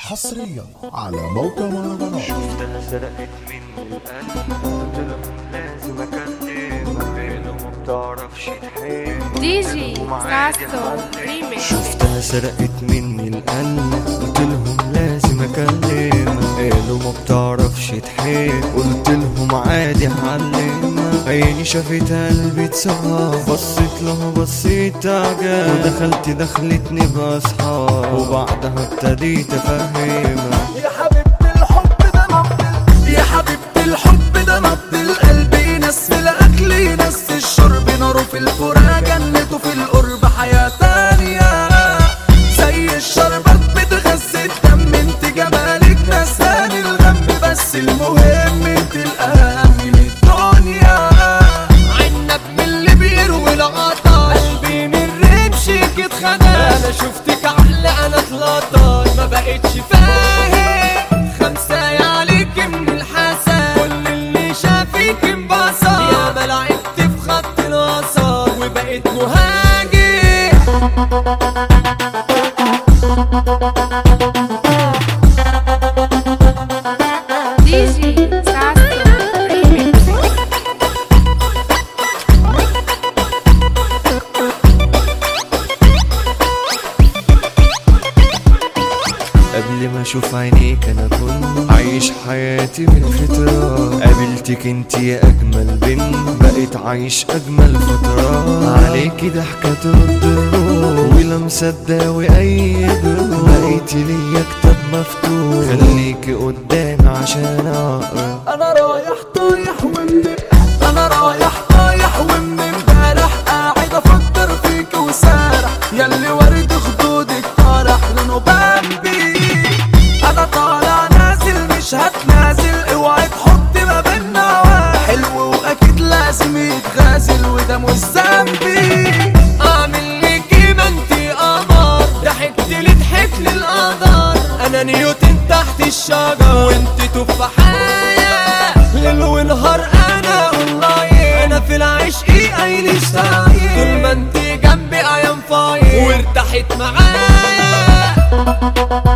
حصريا على موقع مهرجانات شفتها سرقت مني القلب قلت لهم لازم اكلمها بينهم ما بتعرفش تحب دي جي ساسو ريميكس شفتها سرقت مني القلب قلت لهم لازم اكلمها قالوا ما بتعرفش تحب قلت لهم عادي هعلمها عيني شافت قلبي اتصاب بصيت له بصيت عجب ودخلت دخلتني باصحاب وبعدها ابتديت افهمها يا حبيبتي الحب ده نبض ال- يا حبيبتي الحب ده نبض القلب ينسي الاكل ينسي الشرب ناره في الفراق جنته في القرب حياة تانية زي الشربات بتغذي الدم انت جمالك نساني الغم بس المهم انت الاهم من الدنيا عنب من اللي بيروي العطش قلبي من رمشك اتخدش انا شفتك عقل انا اتلطش ما بقتش فاهم خمسة عليك من الحسن كل اللي شافك انبسط يا ما لعبت في خط الوسط وبقيت مهاجم دي جي ساسو ريميكس قبل ما اشوف عينيك انا كنت عايش حياتي بالفطرة قابلتك انت يا اجمل بنت بقيت عايش اجمل فترة عليكي ضحكة ترد الروح ولمسة تداوي اي جروح بقيتي ليا كتاب مفتوح خليكي قدامي عشان اقرا انا رايح طايح ومن انا رايح طايح ومن امبارح قاعد افكر فيك وسارح ياللي ورد خدودك طارح لونه بامبي انا طالع نازل مش هتنازل اوعي تحط ما بينا واحد حلو واكيد لازم يتغازل وده مش ذنبي اعمل ليكي ما انتي قمر ضحكت لي ضحك لي القدر انا نيوتن تحت الشجر وانت تفاحية ليل ونهار انا اونلاين انا في العشق اينشتاين طول ما انت جنبي ايام فاين وارتحت معايا